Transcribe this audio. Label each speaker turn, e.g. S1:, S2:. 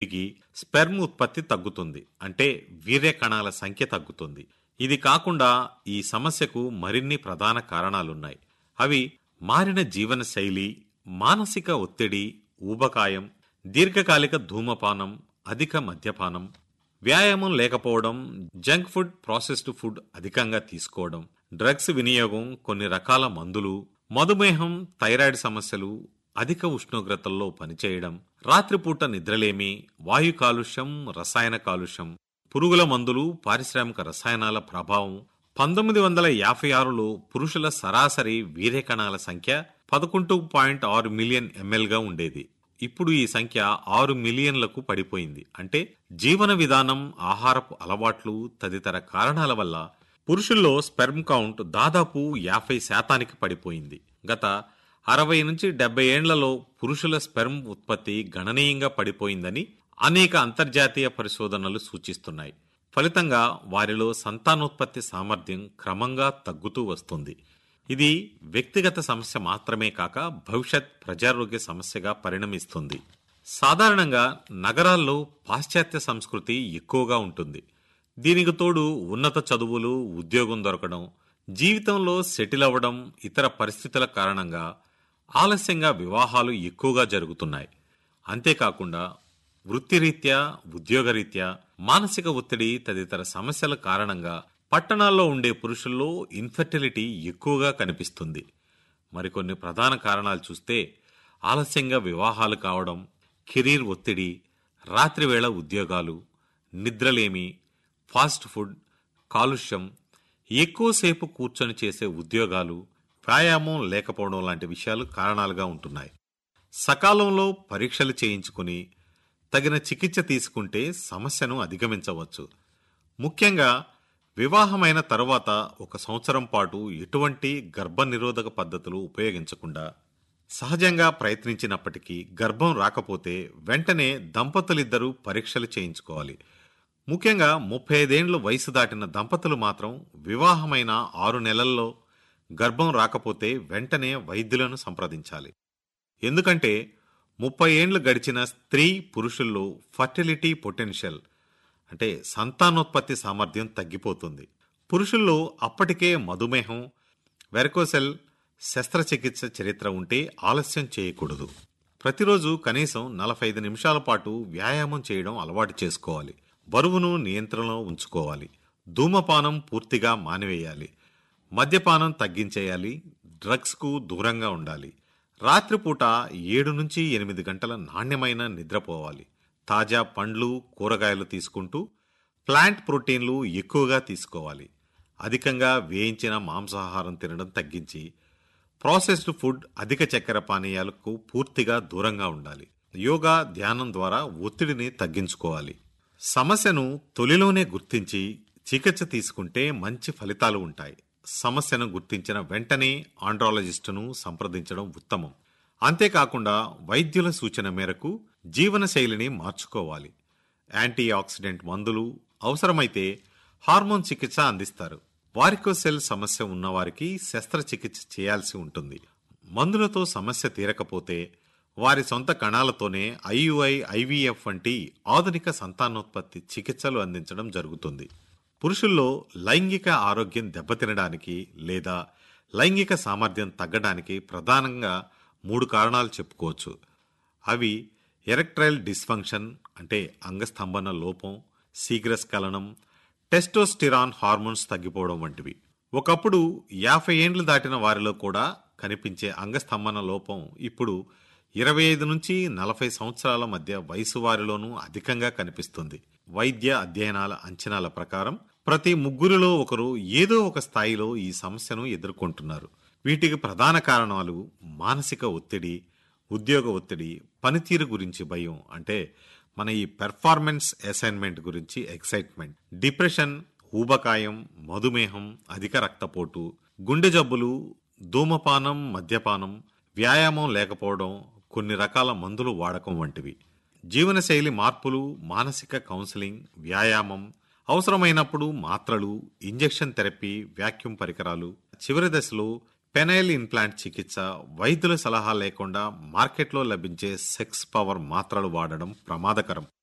S1: వీటికి స్పెర్మ్ ఉత్పత్తి తగ్గుతుంది అంటే వీర్య కణాల సంఖ్య తగ్గుతుంది ఇది కాకుండా ఈ సమస్యకు మరిన్ని ప్రధాన కారణాలున్నాయి అవి మారిన జీవన శైలి మానసిక ఒత్తిడి ఊబకాయం దీర్ఘకాలిక ధూమపానం అధిక మద్యపానం వ్యాయామం లేకపోవడం జంక్ ఫుడ్ ప్రాసెస్డ్ ఫుడ్ అధికంగా తీసుకోవడం డ్రగ్స్ వినియోగం కొన్ని రకాల మందులు మధుమేహం థైరాయిడ్ సమస్యలు అధిక ఉష్ణోగ్రతల్లో పనిచేయడం రాత్రిపూట నిద్రలేమి వాయు కాలుష్యం రసాయన కాలుష్యం పురుగుల మందులు పారిశ్రామిక రసాయనాల ప్రభావం పంతొమ్మిది వందల యాభై ఆరులో పురుషుల సరాసరి వీర్య కణాల సంఖ్య పదకొండు పాయింట్ ఆరు మిలియన్ ఎంఎల్గా ఉండేది ఇప్పుడు ఈ సంఖ్య ఆరు మిలియన్లకు పడిపోయింది అంటే జీవన విధానం ఆహారపు అలవాట్లు తదితర కారణాల వల్ల పురుషుల్లో స్పెర్మ్ కౌంట్ దాదాపు యాభై శాతానికి పడిపోయింది గత అరవై నుంచి డెబ్బై ఏండ్లలో పురుషుల స్పెర్మ్ ఉత్పత్తి గణనీయంగా పడిపోయిందని అనేక అంతర్జాతీయ పరిశోధనలు సూచిస్తున్నాయి ఫలితంగా వారిలో సంతానోత్పత్తి సామర్థ్యం క్రమంగా తగ్గుతూ వస్తుంది ఇది వ్యక్తిగత సమస్య మాత్రమే కాక భవిష్యత్ ప్రజారోగ్య సమస్యగా పరిణమిస్తుంది సాధారణంగా నగరాల్లో పాశ్చాత్య సంస్కృతి ఎక్కువగా ఉంటుంది దీనికి తోడు ఉన్నత చదువులు ఉద్యోగం దొరకడం జీవితంలో సెటిల్ అవ్వడం ఇతర పరిస్థితుల కారణంగా ఆలస్యంగా వివాహాలు ఎక్కువగా జరుగుతున్నాయి అంతేకాకుండా వృత్తిరీత్యా ఉద్యోగరీత్యా మానసిక ఒత్తిడి తదితర సమస్యల కారణంగా పట్టణాల్లో ఉండే పురుషుల్లో ఇన్ఫెర్టిలిటీ ఎక్కువగా కనిపిస్తుంది మరికొన్ని ప్రధాన కారణాలు చూస్తే ఆలస్యంగా వివాహాలు కావడం కెరీర్ ఒత్తిడి రాత్రివేళ ఉద్యోగాలు నిద్రలేమి ఫాస్ట్ ఫుడ్ కాలుష్యం ఎక్కువసేపు కూర్చొని చేసే ఉద్యోగాలు వ్యాయామం లేకపోవడం లాంటి విషయాలు కారణాలుగా ఉంటున్నాయి సకాలంలో పరీక్షలు చేయించుకుని తగిన చికిత్స తీసుకుంటే సమస్యను అధిగమించవచ్చు ముఖ్యంగా వివాహమైన తరువాత ఒక సంవత్సరం పాటు ఎటువంటి గర్భనిరోధక పద్ధతులు ఉపయోగించకుండా సహజంగా ప్రయత్నించినప్పటికీ గర్భం రాకపోతే వెంటనే దంపతులిద్దరూ పరీక్షలు చేయించుకోవాలి ముఖ్యంగా ముప్పై ఐదేండ్లు వయసు దాటిన దంపతులు మాత్రం వివాహమైన ఆరు నెలల్లో గర్భం రాకపోతే వెంటనే వైద్యులను సంప్రదించాలి ఎందుకంటే ముప్పై ఏండ్లు గడిచిన స్త్రీ పురుషుల్లో ఫర్టిలిటీ పొటెన్షియల్ అంటే సంతానోత్పత్తి సామర్థ్యం తగ్గిపోతుంది పురుషుల్లో అప్పటికే మధుమేహం వెరకోసెల్ శస్త్రచికిత్స చరిత్ర ఉంటే ఆలస్యం చేయకూడదు ప్రతిరోజు కనీసం నలభై ఐదు నిమిషాల పాటు వ్యాయామం చేయడం అలవాటు చేసుకోవాలి బరువును నియంత్రణలో ఉంచుకోవాలి ధూమపానం పూర్తిగా మానివేయాలి మద్యపానం తగ్గించేయాలి డ్రగ్స్కు దూరంగా ఉండాలి రాత్రిపూట ఏడు నుంచి ఎనిమిది గంటల నాణ్యమైన నిద్రపోవాలి తాజా పండ్లు కూరగాయలు తీసుకుంటూ ప్లాంట్ ప్రోటీన్లు ఎక్కువగా తీసుకోవాలి అధికంగా వేయించిన మాంసాహారం తినడం తగ్గించి ప్రాసెస్డ్ ఫుడ్ అధిక చక్కెర పానీయాలకు పూర్తిగా దూరంగా ఉండాలి యోగా ధ్యానం ద్వారా ఒత్తిడిని తగ్గించుకోవాలి సమస్యను తొలిలోనే గుర్తించి చికిత్స తీసుకుంటే మంచి ఫలితాలు ఉంటాయి సమస్యను గుర్తించిన వెంటనే ఆండ్రాలజిస్టును సంప్రదించడం ఉత్తమం అంతేకాకుండా వైద్యుల సూచన మేరకు జీవనశైలిని మార్చుకోవాలి యాంటీ ఆక్సిడెంట్ మందులు అవసరమైతే హార్మోన్ చికిత్స అందిస్తారు వారికోసెల్ సమస్య ఉన్నవారికి శస్త్రచికిత్స చేయాల్సి ఉంటుంది మందులతో సమస్య తీరకపోతే వారి సొంత కణాలతోనే ఐయుఐ ఐవీఎఫ్ వంటి ఆధునిక సంతానోత్పత్తి చికిత్సలు అందించడం జరుగుతుంది పురుషుల్లో లైంగిక ఆరోగ్యం దెబ్బతినడానికి లేదా లైంగిక సామర్థ్యం తగ్గడానికి ప్రధానంగా మూడు కారణాలు చెప్పుకోవచ్చు అవి ఎరెక్ట్రైల్ డిస్ఫంక్షన్ అంటే అంగస్తంభన లోపం శీఘ్రస్ఖలనం టెస్టోస్టిరాన్ హార్మోన్స్ తగ్గిపోవడం వంటివి ఒకప్పుడు యాభై ఏండ్లు దాటిన వారిలో కూడా కనిపించే అంగస్తంభన లోపం ఇప్పుడు ఇరవై ఐదు నుంచి నలభై సంవత్సరాల మధ్య వయసు వారిలోనూ అధికంగా కనిపిస్తుంది వైద్య అధ్యయనాల అంచనాల ప్రకారం ప్రతి ముగ్గురిలో ఒకరు ఏదో ఒక స్థాయిలో ఈ సమస్యను ఎదుర్కొంటున్నారు వీటికి ప్రధాన కారణాలు మానసిక ఒత్తిడి ఉద్యోగ ఒత్తిడి పనితీరు గురించి భయం అంటే మన ఈ పెర్ఫార్మెన్స్ అసైన్మెంట్ గురించి ఎక్సైట్మెంట్ డిప్రెషన్ ఊబకాయం మధుమేహం అధిక రక్తపోటు గుండె జబ్బులు ధూమపానం మద్యపానం వ్యాయామం లేకపోవడం కొన్ని రకాల మందులు వాడకం వంటివి జీవనశైలి మార్పులు మానసిక కౌన్సిలింగ్ వ్యాయామం అవసరమైనప్పుడు మాత్రలు ఇంజెక్షన్ థెరపీ వ్యాక్యూమ్ పరికరాలు చివరి దశలో పెనైల్ ఇంప్లాంట్ చికిత్స వైద్యుల సలహా లేకుండా మార్కెట్లో లభించే సెక్స్ పవర్ మాత్రలు వాడడం ప్రమాదకరం